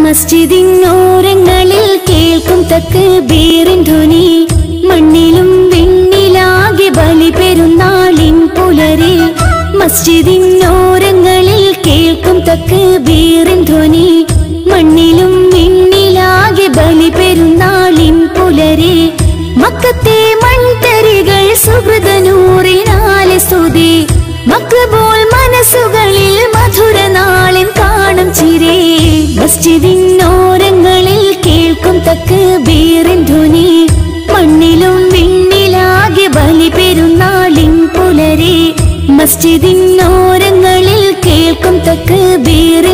മസ്ജിദിനോരങ്ങളിൽ കേൾക്കും തക്ക് ബീറിൻ ധ്വനി മണ്ണിലും വിണ്ണിലാകെ ബലി പെരുന്നാളിൻ പുലരെ മസ്ജിദിനോരങ്ങളിൽ കേൾക്കും തക്ക് ബീറിൻ ധ്വനി മണ്ണിലും വിണ്ണിലാകെ ബലി പെരുന്നാളിൻ പുലരെ മക്കത്തെ മൺതരികൾ സുഹൃതനൂറിനാലെ സ്തുതി മക്ബൂൽ മനസ്സുകളിൽ മധുര നാളിൻ കാണും ചിരേ മസ്ജിദിനോരങ്ങളിൽ കേൾക്കും തക്ക് ബീറിൻ ധ്വനി മണ്ണിലും വിണ്ണിലാകെ ബലി പെരുന്നാളിൻ പുലരെ മസ്ജിദിനോരങ്ങളിൽ കേൾക്കും തക്ക് ബീറിൻ